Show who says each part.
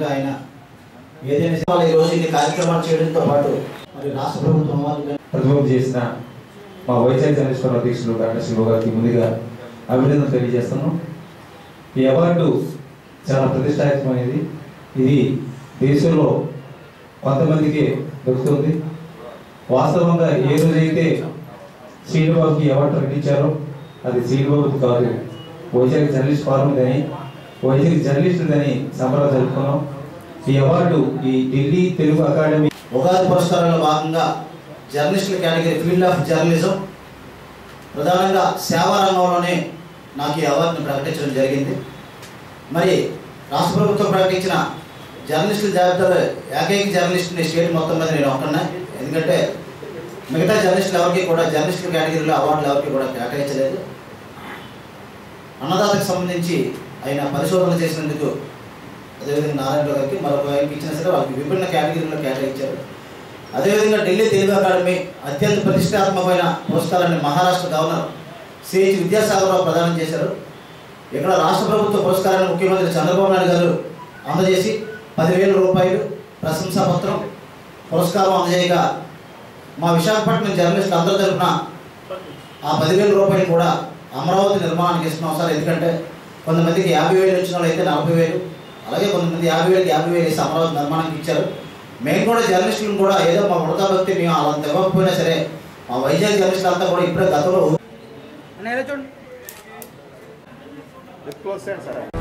Speaker 1: ముఖ్యమంత్రిగా ఆయన ఏదైనా సరే ఈ రోజు ఇన్ని కార్యక్రమాలు చేయడంతో పాటు మరి రాష్ట్ర ప్రభుత్వం వాళ్ళు
Speaker 2: ప్రతిభం చేసిన మా వైజాగ్ జర్నలిస్ట్ అధ్యక్షులు డాక్టర్ శివ గారికి ముందుగా అభినందన తెలియజేస్తున్నాం ఈ అవార్డు చాలా ప్రతిష్టాత్మకమైనది ఇది దేశంలో కొంతమందికి దొరుకుతుంది వాస్తవంగా ఏ రోజైతే శ్రీనిబాబుకి అవార్డు ప్రకటించారో అది శ్రీనిబాబుకి కాదు వైజాగ్ జర్నలిస్ట్ ఫారం అని వైజాగ్ జర్నలిస్టులని సంబరాలు జరుపుకున్నాం ఈ అవార్డు ఈ ఢిల్లీ తెలుగు అకాడమీ
Speaker 1: ఉగాది పురస్కారంలో భాగంగా జర్నలిస్టుల కేటగిరీ ఫీల్డ్ ఆఫ్ జర్నలిజం ప్రధానంగా సేవా రంగంలోనే నాకు ఈ అవార్డుని ప్రకటించడం జరిగింది మరి రాష్ట్ర ప్రభుత్వం ప్రకటించిన జర్నలిస్టుల జాబితాలో ఏకైక జర్నలిస్ట్ని స్టేట్ మొత్తం మీద నేను ఒక్కన్నా ఎందుకంటే మిగతా జర్నలిస్టులు ఎవరికి కూడా జర్నలిస్టుల కేటగిరీలో అవార్డులు ఎవరికి కూడా కేటాయించలేదు అన్నదాతకు సంబంధించి ఆయన పరిశోధన చేసినందుకు అదేవిధంగా నారాయణ గారికి మరొక ఆయనకి ఇచ్చినా సరే వాళ్ళకి విభిన్న కేటగిరీలో కేటాయించారు అదేవిధంగా ఢిల్లీ తెలుగు అకాడమీ అత్యంత ప్రతిష్టాత్మకమైన పురస్కారాన్ని మహారాష్ట్ర గవర్నర్ సిహెచ్ విద్యాసాగరరావు ప్రదానం చేశారు ఇక్కడ రాష్ట్ర ప్రభుత్వ పురస్కారాన్ని ముఖ్యమంత్రి చంద్రబాబు నాయుడు గారు అందజేసి పదివేల రూపాయలు ప్రశంసా పత్రం పురస్కారం అందజేయగా మా విశాఖపట్నం జర్నలిస్టులు అందరి తరఫున ఆ పదివేల రూపాయలు కూడా అమరావతి నిర్మాణానికి ఇస్తున్నాం సార్ ఎందుకంటే కొంతమందికి యాభై వేలు వచ్చిన వాళ్ళు అయితే నలభై వేలు అలాగే కొంతమంది యాభై వేలకి యాభై వేలు వేసి అమరావతి నిర్మాణానికి ఇచ్చారు మేము కూడా జర్నలిస్టులను కూడా ఏదో మా ఉడతా భక్తి మేము అలా ఇవ్వకపోయినా సరే మా వైజాగ్ జర్నలిస్టులు అంతా కూడా ఇప్పుడే గతంలో
Speaker 3: క్లోజ్ చేయండి సార్